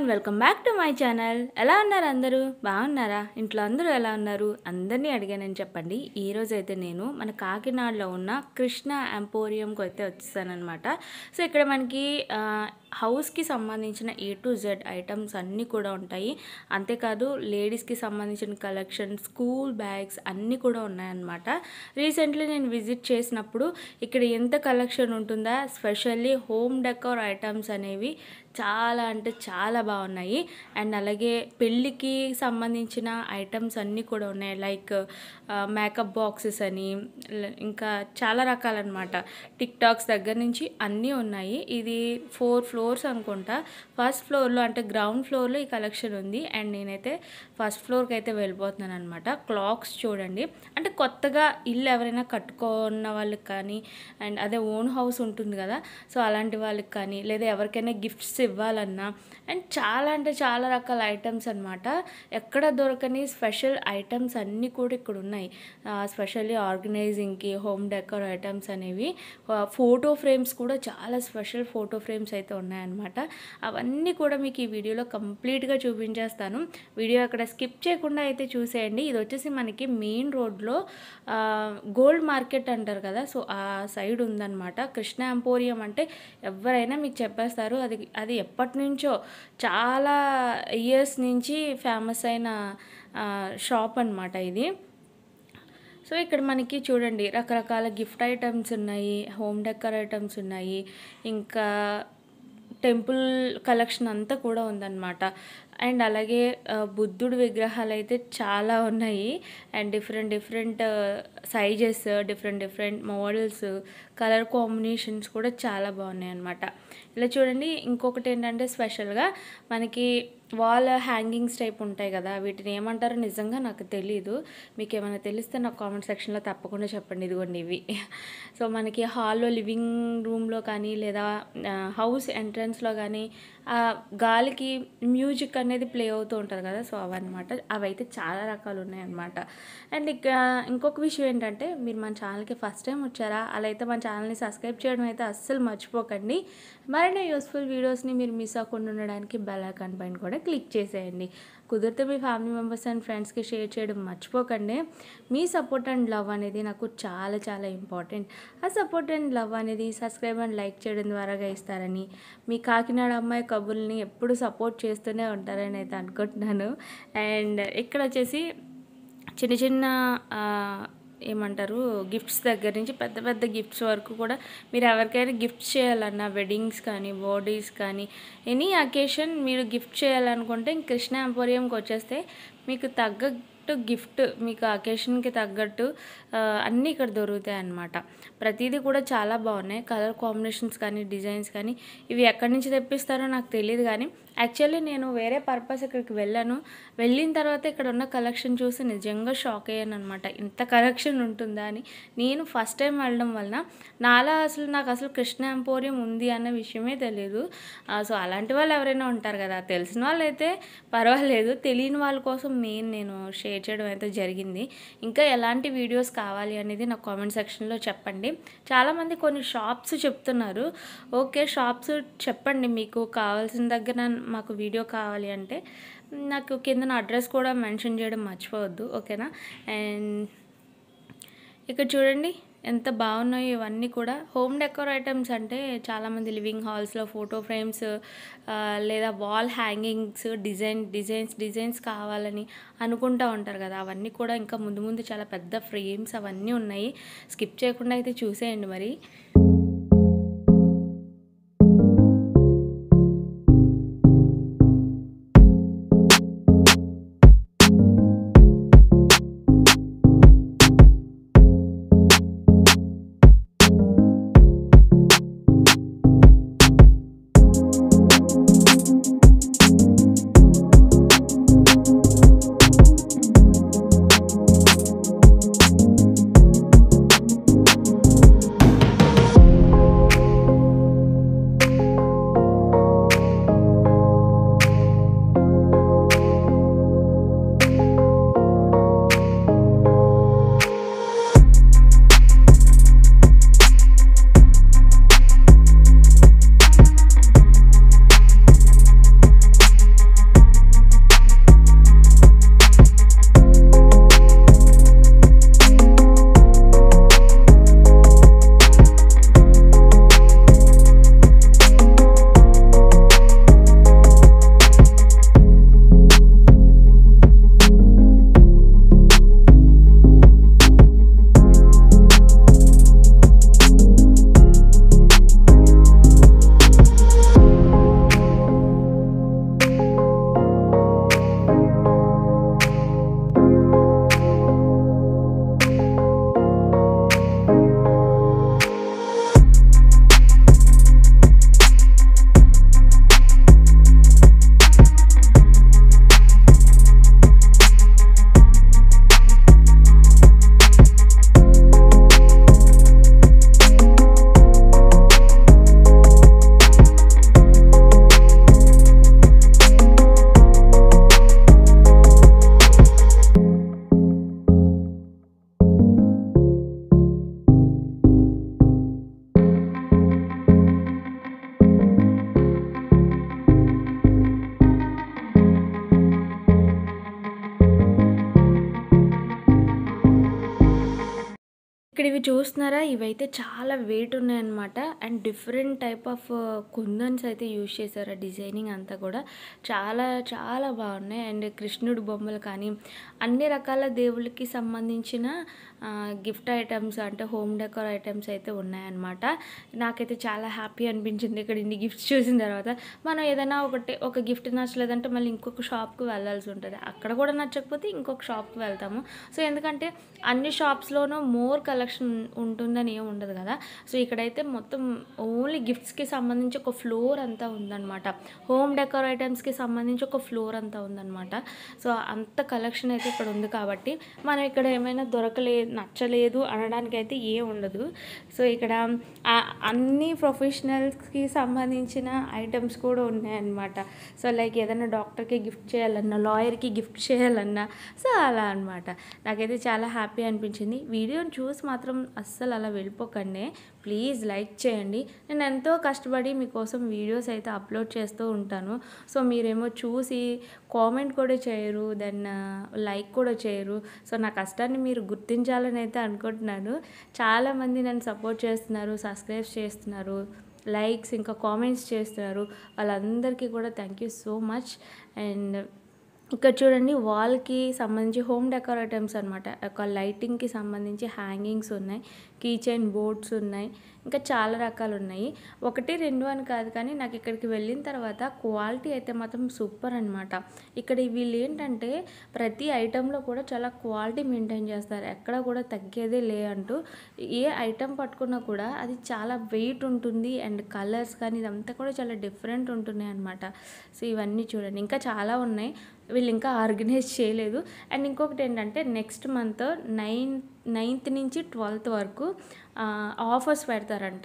welcome back to my channel ఎలా ఉన్నారు అందరూ బాగున్నారా ఇంట్లో అందరూ ఎలా ఉన్నారు అందరినీ అడిగానని చెప్పండి ఈరోజు అయితే నేను మన కాకినాడలో ఉన్న కృష్ణ ఎంపోరియంకి అయితే వచ్చేసానమాట సో ఇక్కడ మనకి ఆ, హౌస్కి సంబంధించిన ఏ టు జెడ్ ఐటమ్స్ అన్నీ కూడా ఉంటాయి అంతేకాదు లేడీస్కి సంబంధించిన కలెక్షన్ స్కూల్ బ్యాగ్స్ అన్నీ కూడా ఉన్నాయన్నమాట రీసెంట్లీ నేను విజిట్ చేసినప్పుడు ఇక్కడ ఎంత కలెక్షన్ ఉంటుందా స్పెషల్లీ హోమ్ డెకోర్ ఐటమ్స్ అనేవి చాలా అంటే చాలా బాగున్నాయి అండ్ అలాగే పెళ్ళికి సంబంధించిన ఐటమ్స్ అన్నీ కూడా ఉన్నాయి లైక్ మేకప్ బాక్సెస్ అని ల- ఇంకా చాలా రకాలన్నమాట టిక్ టాక్స్ దగ్గర నుంచి అన్నీ ఉన్నాయి ఇది ఫోర్ ఫ్లోర్స్ అనుకుంటా ఫస్ట్ ఫ్లోర్లో అంటే గ్రౌండ్ ఫ్లోర్లో ఈ కలెక్షన్ ఉంది అండ్ నేనైతే ఫస్ట్ ఫ్లోర్కి అయితే వెళ్ళిపోతున్నాను అనమాట క్లాక్స్ చూడండి అంటే కొత్తగా ఇల్లు ఎవరైనా కట్టుకున్న వాళ్ళకి కానీ అండ్ అదే ఓన్ హౌస్ ఉంటుంది కదా సో అలాంటి వాళ్ళకి కానీ లేదా ఎవరికైనా గిఫ్ట్స్ ఇవ్వాలన్నా అండ్ చాలా అంటే చాలా రకాల ఐటమ్స్ అనమాట ఎక్కడ దొరకని స్పెషల్ ఐటమ్స్ అన్నీ కూడా ఇక్కడ ఉన్నాయి స్పెషల్లీ ఆర్గనైజింగ్కి హోమ్ డెకర్ ఐటమ్స్ అనేవి ఫోటో ఫ్రేమ్స్ కూడా చాలా స్పెషల్ ఫోటో ఫ్రేమ్స్ అయితే ఉన్నాయన్నమాట అవన్నీ కూడా మీకు ఈ వీడియోలో కంప్లీట్గా చూపించేస్తాను వీడియో అక్కడ స్కిప్ చేయకుండా అయితే చూసేయండి ఇది వచ్చేసి మనకి మెయిన్ రోడ్లో గోల్డ్ మార్కెట్ అంటారు కదా సో ఆ సైడ్ ఉందన్నమాట కృష్ణ ఎంపోరియం అంటే ఎవరైనా మీకు చెప్పేస్తారు అది అది ఎప్పటి నుంచో చాలా ఇయర్స్ నుంచి ఫేమస్ అయిన షాప్ అన్నమాట ఇది సో ఇక్కడ మనకి చూడండి రకరకాల గిఫ్ట్ ఐటమ్స్ ఉన్నాయి హోమ్ డెకర్ ఐటమ్స్ ఉన్నాయి ఇంకా టెంపుల్ కలెక్షన్ అంతా కూడా ఉందన్నమాట అండ్ అలాగే ఆ, బుద్ధుడి విగ్రహాలు అయితే చాలా ఉన్నాయి and different different sizes different different models colour combinations కూడా చాలా బాగున్నాయి అన్నమాట ఇలా చూడండి ఇంకొకటి ఏంటంటే స్పెషల్గా మనకి వాల్ హ్యాంగింగ్స్ టైప్ ఉంటాయి కదా వీటిని ఏమంటారో నిజంగా నాకు తెలీదు మీకు ఏమైనా తెలిస్తే నాకు కామెంట్ సెక్షన్లో తప్పకుండా చెప్పండి ఇదిగోండి ఇవి సో మనకి హాల్లో లివింగ్ రూమ్లో కానీ లేదా హౌస్ ఎంట్రన్స్లో కానీ ఆ గాలికి మ్యూజిక్ అనేది ప్లే అవుతూ ఉంటుంది కదా సో అవన్నమాట అవి అయితే చాలా రకాలు ఉన్నాయన్నమాట అండ్ ఇక ఇంకొక విషయం ఏంటంటే మీరు మన ఛానల్కి ఫస్ట్ టైం వచ్చారా అలా అయితే మన ఛానల్ని సబ్స్క్రైబ్ చేయడం అయితే అస్సలు మర్చిపోకండి మరిన్ని యూస్ఫుల్ వీడియోస్ని మీరు మిస్ అవ్వకుండా ఉండడానికి బెల్ ఐకాన్ పైన కూడా క్లిక్ చేసేయండి కుదిరితే మీ ఫ్యామిలీ మెంబర్స్ అండ్ ఫ్రెండ్స్కి షేర్ చేయడం మర్చిపోకండి మీ సపోర్ట్ అండ్ లవ్ అనేది నాకు చాలా చాలా ఇంపార్టెంట్ ఆ సపోర్ట్ అండ్ లవ్ అనేది సబ్స్క్రైబ్ అండ్ లైక్ చేయడం ద్వారాగా ఇస్తారని మీ కాకినాడ అమ్మాయి కబుల్ని ఎప్పుడు సపోర్ట్ చేస్తూనే ఉంటారని అయితే అనుకుంటున్నాను అండ్ ఇక్కడ వచ్చేసి చిన్న చిన్న ఆ, ఏమంటారు గిఫ్ట్స్ దగ్గర నుంచి పెద్ద పెద్ద గిఫ్ట్స్ వరకు కూడా మీరు ఎవరికైనా గిఫ్ట్స్ చేయాలన్నా వెడ్డింగ్స్ కానీ బర్త్డేస్ కానీ ఎనీ అకేషన్ మీరు గిఫ్ట్ చేయాలనుకుంటే ఇంక కృష్ణ ఎంపోరియంకి వచ్చేస్తే మీకు తగ్గట్టు గిఫ్ట్ మీకు అకేషన్కి తగ్గట్టు ఆ, అన్నీ ఇక్కడ దొరుకుతాయి అన్నమాట ప్రతిదీ కూడా చాలా బాగున్నాయి కలర్ కాంబినేషన్స్ కానీ డిజైన్స్ కానీ ఇవి ఎక్కడి నుంచి తెప్పిస్తారో నాకు తెలియదు కానీ యాక్చువల్లీ నేను వేరే పర్పస్ ఇక్కడికి వెళ్ళాను వెళ్ళిన తర్వాత ఇక్కడ ఉన్న కలెక్షన్ చూసి నిజంగా షాక్ అయ్యాను అనమాట ఇంత కలెక్షన్ ఉంటుందా అని నేను ఫస్ట్ టైం వెళ్ళడం వలన నాలా అసలు నాకు అసలు కృష్ణ ఎంపోరియం ఉంది అన్న విషయమే తెలియదు ఆ, సో అలాంటి వాళ్ళు ఎవరైనా ఉంటారు కదా తెలిసిన వాళ్ళు అయితే పర్వాలేదు తెలియని వాళ్ళ కోసం మెయిన్ నేను షేర్ చేయడం అయితే జరిగింది ఇంకా ఎలాంటి వీడియోస్ కావాలి అనేది నాకు కామెంట్ సెక్షన్లో చెప్పండి చాలామంది కొన్ని షాప్స్ చెప్తున్నారు ఓకే షాప్స్ చెప్పండి మీకు కావాల్సిన దగ్గర మాకు వీడియో కావాలి అంటే నాకు కింద అడ్రస్ కూడా మెన్షన్ చేయడం మర్చిపోవద్దు ఓకేనా అండ్ ఇక్కడ చూడండి ఎంత బాగున్నాయో ఇవన్నీ కూడా హోమ్ డెకోర్ ఐటమ్స్ అంటే చాలామంది లివింగ్ హాల్స్లో ఫోటో ఫ్రేమ్స్ లేదా wall hangings design designs designs కావాలని అనుకుంటూ ఉంటారు కదా అవన్నీ కూడా ఇంకా ముందు ముందు చాలా పెద్ద ఫ్రేమ్స్ అవన్నీ ఉన్నాయి స్కిప్ చేయకుండా అయితే చూసేయండి మరి ఇక్కడ ఇవి చూస్తున్నారా ఇవైతే చాలా వెయిట్ ఉన్నాయన్నమాట and different type of kundans అయితే యూజ్ చేశారు ఆ డిజైనింగ్ అంతా కూడా చాలా చాలా బాగున్నాయి అండ్ కృష్ణుడు బొమ్మలు కానీ అన్ని రకాల దేవుళ్ళకి సంబంధించిన గిఫ్ట్ ఐటమ్స్ అంటే హోమ్ డెకోర్ ఐటమ్స్ అయితే ఉన్నాయన్నమాట నాకైతే చాలా హ్యాపీ అనిపించింది ఇక్కడ ఇన్ని గిఫ్ట్స్ చూసిన తర్వాత మనం ఏదైనా ఒకటి ఒక గిఫ్ట్ నచ్చలేదంటే మళ్ళీ ఇంకొక షాప్కి వెళ్ళాల్సి ఉంటుంది అక్కడ కూడా నచ్చకపోతే ఇంకొక షాప్కి వెళ్తాము సో ఎందుకంటే అన్ని షాప్స్లోనూ మోర్ కలెక్షన్ ఉంటుందని ఏం ఉండదు కదా సో ఇక్కడైతే మొత్తం ఓన్లీ గిఫ్ట్స్కి సంబంధించి ఒక ఫ్లోర్ అంతా ఉందన్నమాట హోమ్ డెకోర్ ఐటమ్స్కి సంబంధించి ఒక ఫ్లోర్ అంతా ఉందన్నమాట సో అంత కలెక్షన్ అయితే ఇక్కడ ఉంది కాబట్టి మనం ఇక్కడ ఏమైనా దొరకలే నచ్చలేదు అనడానికి అయితే ఏం ఉండదు సో ఇక్కడ ఆ అన్ని ప్రొఫెషనల్స్కి సంబంధించిన ఐటమ్స్ కూడా ఉన్నాయన్నమాట సో లైక్ ఏదైనా డాక్టర్కి గిఫ్ట్ చేయాలన్నా లాయర్కి గిఫ్ట్ చేయాలన్నా సో అలా అనమాట నాకైతే చాలా హ్యాపీ అనిపించింది వీడియోని చూసి మాత్రం అస్సలు అలా వెళ్ళిపోకండి ప్లీజ్ లైక్ చేయండి నేను ఎంతో కష్టపడి మీకోసం వీడియోస్ అయితే అప్లోడ్ చేస్తూ ఉంటాను సో మీరేమో చూసి కామెంట్ కూడా చేయరు దెన్ లైక్ కూడా చేయరు సో నా కష్టాన్ని మీరు గుర్తించాలని అయితే అనుకుంటున్నాను చాలామంది నన్ను సపోర్ట్ చేస్తున్నారు సబ్స్క్రైబ్ చేస్తున్నారు లైక్స్ ఇంకా కామెంట్స్ చేస్తున్నారు వాళ్ళందరికీ కూడా thank you so much and ఇక్కడ చూడండి వాల్కి సంబంధించి హోమ్ డెకోర్ ఐటమ్స్ అనమాట ఒక లైటింగ్కి సంబంధించి హ్యాంగింగ్స్ ఉన్నాయి కీ చైన్ బోర్డ్స్ ఉన్నాయి ఇంకా చాలా రకాలు ఉన్నాయి ఒకటి రెండు అని కాదు కానీ నాకు ఇక్కడికి వెళ్ళిన తర్వాత క్వాలిటీ అయితే మాత్రం సూపర్ అనమాట ఇక్కడ వీళ్ళు ఏంటంటే ప్రతి ఐటెంలో కూడా చాలా క్వాలిటీ మెయింటైన్ చేస్తారు ఎక్కడ కూడా తగ్గేదే లే అంటూ ఏ ఐటెం పట్టుకున్నా కూడా అది చాలా వెయిట్ ఉంటుంది అండ్ కలర్స్ కానీ ఇదంతా కూడా చాలా డిఫరెంట్ ఉంటున్నాయి అనమాట సో ఇవన్నీ చూడండి ఇంకా చాలా ఉన్నాయి వీళ్ళు ఇంకా ఆర్గనైజ్ చేయలేదు అండ్ ఇంకొకటి ఏంటంటే నెక్స్ట్ మంత్ నైన్ నైన్త్ నుంచి ట్వెల్త్ వరకు ఆఫర్స్ పెడతారంట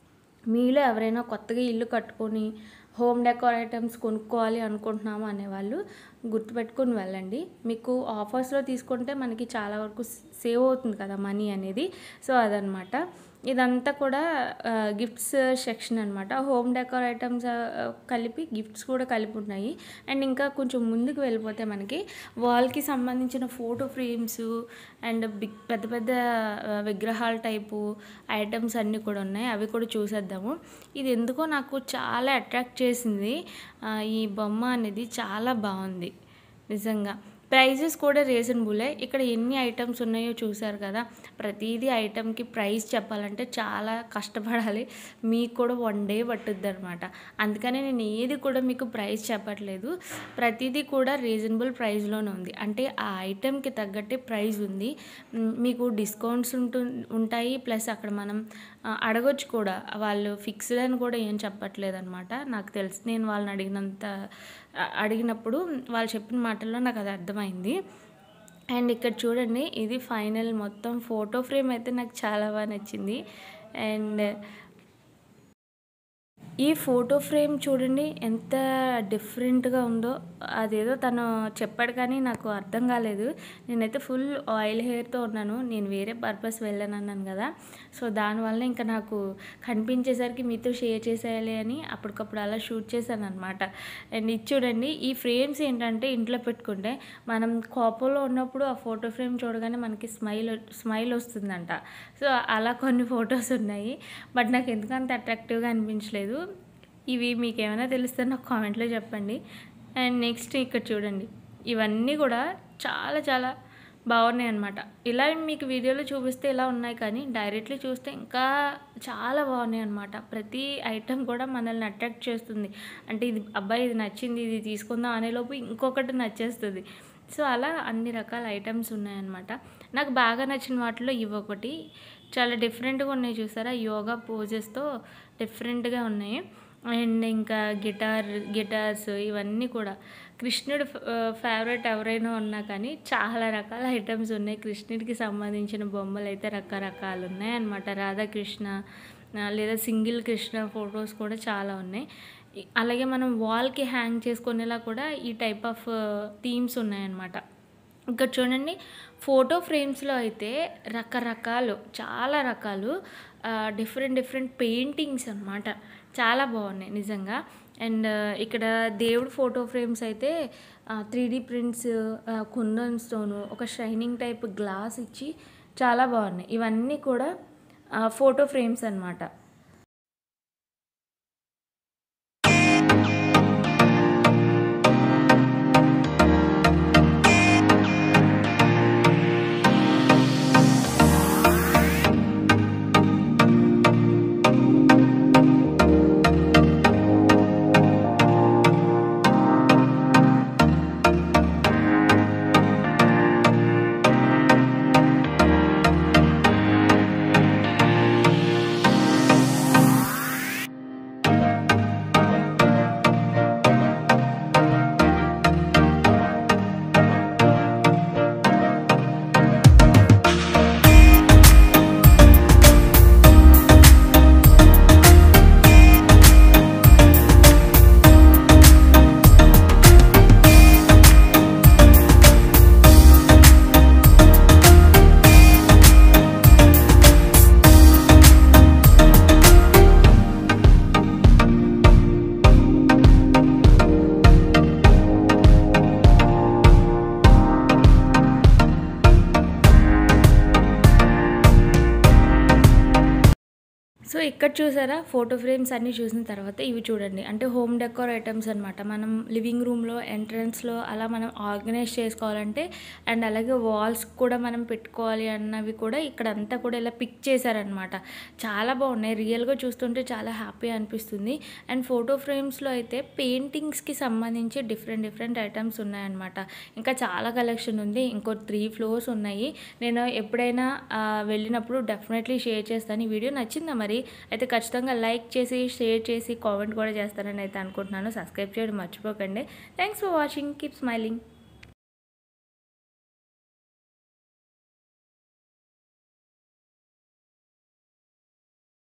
మీలో ఎవరైనా కొత్తగా ఇల్లు కట్టుకొని హోమ్ డెకోర్ ఐటమ్స్ కొనుక్కోవాలి అనుకుంటున్నాము అనేవాళ్ళు గుర్తుపెట్టుకొని వెళ్ళండి మీకు ఆఫర్స్లో తీసుకుంటే మనకి చాలా వరకు సేవ్ అవుతుంది కదా మనీ అనేది సో అదనమాట ఇదంతా కూడా గిఫ్ట్స్ సెక్షన్ అనమాట హోమ్ డెకోర్ ఐటమ్స్ కలిపి గిఫ్ట్స్ కూడా కలిపి ఉన్నాయి అండ్ ఇంకా కొంచెం ముందుకు వెళ్ళిపోతే మనకి వాల్కి సంబంధించిన ఫోటో ఫ్రేమ్స్ అండ్ బిగ్ పెద్ద పెద్ద ఆ, విగ్రహాల టైపు ఐటమ్స్ అన్నీ కూడా ఉన్నాయి అవి కూడా చూసేద్దాము ఇది ఎందుకో నాకు చాలా అట్రాక్ట్ చేసింది ఆ, ఈ బొమ్మ అనేది చాలా బాగుంది నిజంగా ప్రైజెస్ కూడా రీజనబులే ఇక్కడ ఎన్ని ఐటమ్స్ ఉన్నాయో చూసారు కదా ప్రతిదీ ఐటమ్కి ప్రైస్ చెప్పాలంటే చాలా కష్టపడాలి మీకు కూడా వన్ డే పట్టుద్ది అనమాట అందుకని నేను ఏది కూడా మీకు ప్రైస్ చెప్పట్లేదు ప్రతిదీ కూడా రీజనబుల్ ప్రైస్లోనే ఉంది అంటే ఆ ఐటెంకి తగ్గట్టే ప్రైస్ ఉంది మ్, మీకు డిస్కౌంట్స్ ఉంటు ఉంటాయి ప్లస్ అక్కడ మనం ఆ, అడగొచ్చు కూడా వాళ్ళు ఫిక్స్డ్ అని కూడా ఏం చెప్పట్లేదు అనమాట నాకు తెలిసి నేను వాళ్ళని అడిగినంత అ- అడిగినప్పుడు వాళ్ళు చెప్పిన మాటల్లో నాకు అది అర్థమైంది అండ్ ఇక్కడ చూడండి ఇది ఫైనల్ మొత్తం ఫోటో ఫ్రేమ్ అయితే నాకు చాలా బాగా నచ్చింది అండ్ ఈ ఫోటో ఫ్రేమ్ చూడండి ఎంత డిఫరెంట్గా ఉందో అదేదో తను చెప్పాడు కానీ నాకు అర్థం కాలేదు నేనైతే ఫుల్ ఆయిల్ హెయిర్తో ఉన్నాను నేను వేరే పర్పస్ వెళ్ళాను అన్నాను కదా సో దానివల్ల ఇంకా నాకు కనిపించేసరికి మీతో షేర్ చేసేయాలి అని అప్పటికప్పుడు అలా షూట్ చేశాను అనమాట అండ్ ఇది చూడండి ఈ ఫ్రేమ్స్ ఏంటంటే ఇంట్లో పెట్టుకుంటే మనం కోపంలో ఉన్నప్పుడు ఆ ఫోటో ఫ్రేమ్ చూడగానే మనకి స్మైల్ స్మైల్ వస్తుందంట సో అలా కొన్ని ఫొటోస్ ఉన్నాయి బట్ నాకు ఎందుకంత అట్రాక్టివ్గా అనిపించలేదు ఇవి మీకు ఏమైనా తెలిస్తే నాకు కామెంట్లో చెప్పండి అండ్ నెక్స్ట్ ఇక్కడ చూడండి ఇవన్నీ కూడా చాలా చాలా బాగున్నాయి అనమాట ఇలా మీకు వీడియోలో చూపిస్తే ఇలా ఉన్నాయి కానీ డైరెక్ట్లీ చూస్తే ఇంకా చాలా బాగున్నాయి అనమాట ప్రతి ఐటెం కూడా మనల్ని అట్రాక్ట్ చేస్తుంది అంటే ఇది అబ్బాయి ఇది నచ్చింది ఇది తీసుకుందాం అనేలోపు ఇంకొకటి నచ్చేస్తుంది సో అలా అన్ని రకాల ఐటమ్స్ ఉన్నాయన్నమాట నాకు బాగా నచ్చిన వాటిలో ఇవి ఒకటి చాలా డిఫరెంట్గా ఉన్నాయి చూసారా యోగా పోజెస్తో డిఫరెంట్గా ఉన్నాయి అండ్ ఇంకా గిటార్ గిటార్స్ ఇవన్నీ కూడా కృష్ణుడు ఫేవరెట్ ఎవరైనా ఉన్నా కానీ చాలా రకాల ఐటమ్స్ ఉన్నాయి కృష్ణుడికి సంబంధించిన బొమ్మలు అయితే రకరకాలు ఉన్నాయి అన్నమాట రాధాకృష్ణ ఆ, లేదా సింగిల్ కృష్ణ ఫొటోస్ కూడా చాలా ఉన్నాయి ఈ- అలాగే మనం వాల్కి హ్యాంగ్ చేసుకునేలా కూడా ఈ టైప్ ఆఫ్ థీమ్స్ ఉన్నాయన్నమాట ఇక్కడ చూడండి ఫోటో ఫ్రేమ్స్లో అయితే రకరకాలు చాలా రకాలు డిఫరెంట్ డిఫరెంట్ పెయింటింగ్స్ అన్నమాట చాలా బాగున్నాయి నిజంగా అండ్ ఇక్కడ దేవుడు ఫోటో ఫ్రేమ్స్ అయితే త్రీ డీ ప్రింట్స్ కుందన్స్తోను ఒక షైనింగ్ టైప్ గ్లాస్ ఇచ్చి చాలా బాగున్నాయి ఇవన్నీ కూడా ఫోటో ఫ్రేమ్స్ అనమాట సో ఇక్కడ చూసారా ఫోటో ఫ్రేమ్స్ అన్నీ చూసిన తర్వాత ఇవి చూడండి అంటే హోమ్ డెకోర్ ఐటమ్స్ అనమాట మనం లివింగ్ రూమ్లో ఎంట్రన్స్లో అలా మనం ఆర్గనైజ్ చేసుకోవాలంటే అండ్ అలాగే వాల్స్ కూడా మనం పెట్టుకోవాలి అన్నవి కూడా ఇక్కడ అంతా కూడా ఇలా పిక్ చేశారనమాట చాలా బాగున్నాయి రియల్గా చూస్తుంటే చాలా హ్యాపీ అనిపిస్తుంది అండ్ ఫోటో ఫ్రేమ్స్లో అయితే పెయింటింగ్స్కి సంబంధించి డిఫరెంట్ డిఫరెంట్ ఐటమ్స్ ఉన్నాయన్నమాట ఇంకా చాలా కలెక్షన్ ఉంది ఇంకో త్రీ ఫ్లోర్స్ ఉన్నాయి నేను ఎప్పుడైనా ఆ, వెళ్ళినప్పుడు డెఫినెట్లీ షేర్ చేస్తాను ఈ వీడియో నచ్చిందా మరి అయితే ఖచ్చితంగా లైక్ చేసి షేర్ చేసి కామెంట్ కూడా చేస్తారని అయితే అనుకుంటున్నాను సబ్స్క్రైబ్ చేయడం మర్చిపోకండి thanks for watching keep smiling